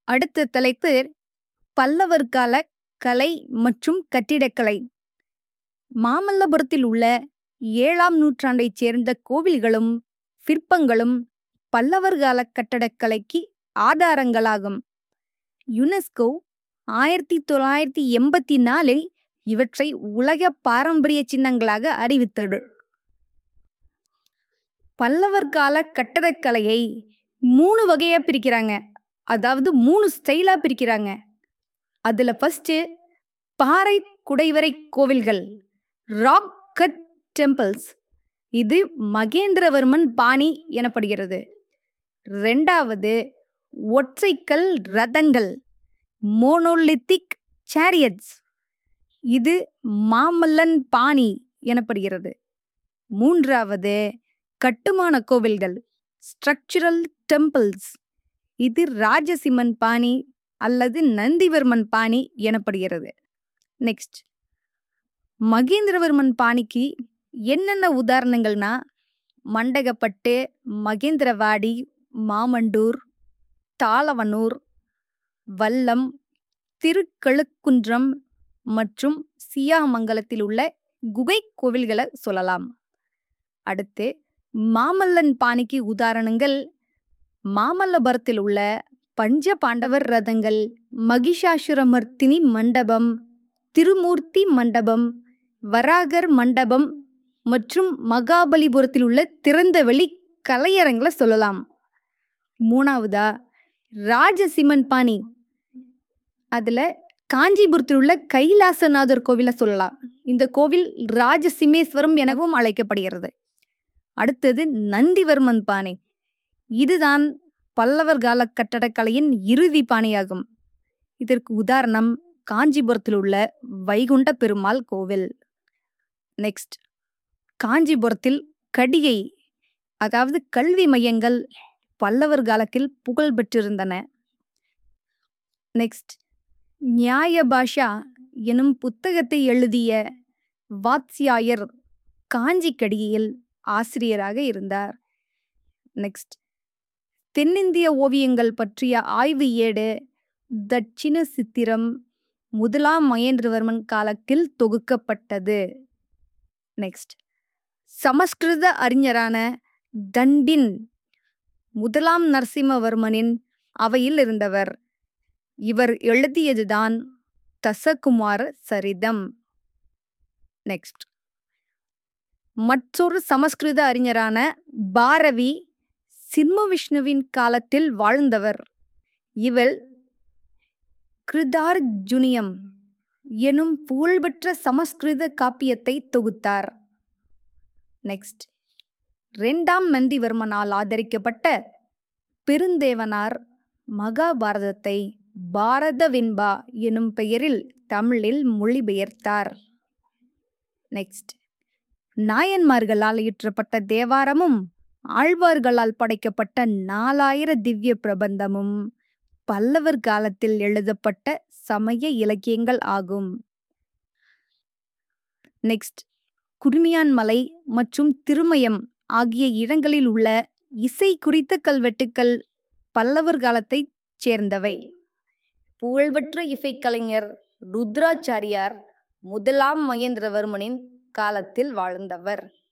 அடுத்த தலைப்பு பல்லவர் கால கலை மற்றும் கட்டிடக்கலை மாமல்லபுரத்தில் உள்ள ஏழாம் நூற்றாண்டைச் சேர்ந்த கோவில்களும் சிற்பங்களும் பல்லவர் கால கட்டடக்கலைக்கு ஆதாரங்களாகும் யுனெஸ்கோ ஆயிரத்தி தொள்ளாயிரத்தி எண்பத்தி நாலில் இவற்றை உலக பாரம்பரிய சின்னங்களாக அறிவித்தது பல்லவர் கால கட்டடக்கலையை மூணு வகையா பிரிக்கிறாங்க அதாவது மூணு ஸ்டைலா பிரிக்கிறாங்க அதுல ஃபர்ஸ்ட் பாறை குடைவரை கோவில்கள் ராக் கட் டெம்பிள்ஸ் இது மகேந்திரவர்மன் பாணி எனப்படுகிறது ரெண்டாவது ஒற்றைக்கல் ரதங்கள் மோனோலித்திக் சேரியட்ஸ் இது மாமல்லன் பாணி எனப்படுகிறது மூன்றாவது கட்டுமான கோவில்கள் ஸ்ட்ரக்சரல் டெம்பிள்ஸ் இது ராஜசிம்மன் பாணி அல்லது நந்திவர்மன் பாணி எனப்படுகிறது நெக்ஸ்ட் மகேந்திரவர்மன் பாணிக்கு என்னென்ன உதாரணங்கள்னா மண்டகப்பட்டு மகேந்திரவாடி மாமண்டூர் தாளவனூர் வல்லம் திருக்கழுக்குன்றம் மற்றும் சியாமங்கலத்தில் உள்ள குகை கோவில்களை சொல்லலாம் அடுத்து மாமல்லன் பாணிக்கு உதாரணங்கள் மாமல்லபுரத்தில் உள்ள பஞ்ச பாண்டவர் ரதங்கள் மகிஷாசுரமர்த்தினி மண்டபம் திருமூர்த்தி மண்டபம் வராகர் மண்டபம் மற்றும் மகாபலிபுரத்தில் உள்ள திறந்தவெளி கலையரங்களை சொல்லலாம் மூணாவதா ராஜசிம்மன் பாணி அதுல காஞ்சிபுரத்தில் உள்ள கைலாசநாதர் கோவிலை சொல்லலாம் இந்த கோவில் ராஜசிம்மேஸ்வரம் எனவும் அழைக்கப்படுகிறது அடுத்தது நந்திவர்மன் பானை இதுதான் பல்லவர் கால கட்டடக்கலையின் இறுதி பானையாகும் இதற்கு உதாரணம் காஞ்சிபுரத்தில் உள்ள வைகுண்ட பெருமாள் கோவில் நெக்ஸ்ட் காஞ்சிபுரத்தில் கடிகை அதாவது கல்வி மையங்கள் பல்லவர் காலத்தில் புகழ் பெற்றிருந்தன நெக்ஸ்ட் நியாய பாஷா எனும் புத்தகத்தை எழுதிய வாத்ஸ்யாயர் காஞ்சி கடிகையில் ஆசிரியராக இருந்தார் நெக்ஸ்ட் தென்னிந்திய ஓவியங்கள் பற்றிய ஆய்வு ஏடு தட்சிண சித்திரம் முதலாம் மகேந்திரவர்மன் காலத்தில் தொகுக்கப்பட்டது நெக்ஸ்ட் சமஸ்கிருத அறிஞரான தண்டின் முதலாம் நரசிம்மவர்மனின் அவையில் இருந்தவர் இவர் எழுதியதுதான் தசகுமார சரிதம் நெக்ஸ்ட் மற்றொரு சமஸ்கிருத அறிஞரான பாரவி சிம்ம விஷ்ணுவின் காலத்தில் வாழ்ந்தவர் இவள் கிருதார்ஜுனியம் எனும் புகழ்பெற்ற சமஸ்கிருத காப்பியத்தை தொகுத்தார் நெக்ஸ்ட் ரெண்டாம் நந்திவர்மனால் ஆதரிக்கப்பட்ட பெருந்தேவனார் மகாபாரதத்தை பாரத வெண்பா எனும் பெயரில் தமிழில் மொழிபெயர்த்தார் நெக்ஸ்ட் நாயன்மார்களால் இயற்றப்பட்ட தேவாரமும் ஆழ்வார்களால் படைக்கப்பட்ட நாலாயிர திவ்ய பிரபந்தமும் பல்லவர் காலத்தில் எழுதப்பட்ட சமய இலக்கியங்கள் ஆகும் நெக்ஸ்ட் குருமியான் மலை மற்றும் திருமயம் ஆகிய இடங்களில் உள்ள இசை குறித்த கல்வெட்டுக்கள் பல்லவர் காலத்தைச் சேர்ந்தவை புகழ்பெற்ற இசைக்கலைஞர் ருத்ராச்சாரியார் முதலாம் மகேந்திரவர்மனின் காலத்தில் வாழ்ந்தவர்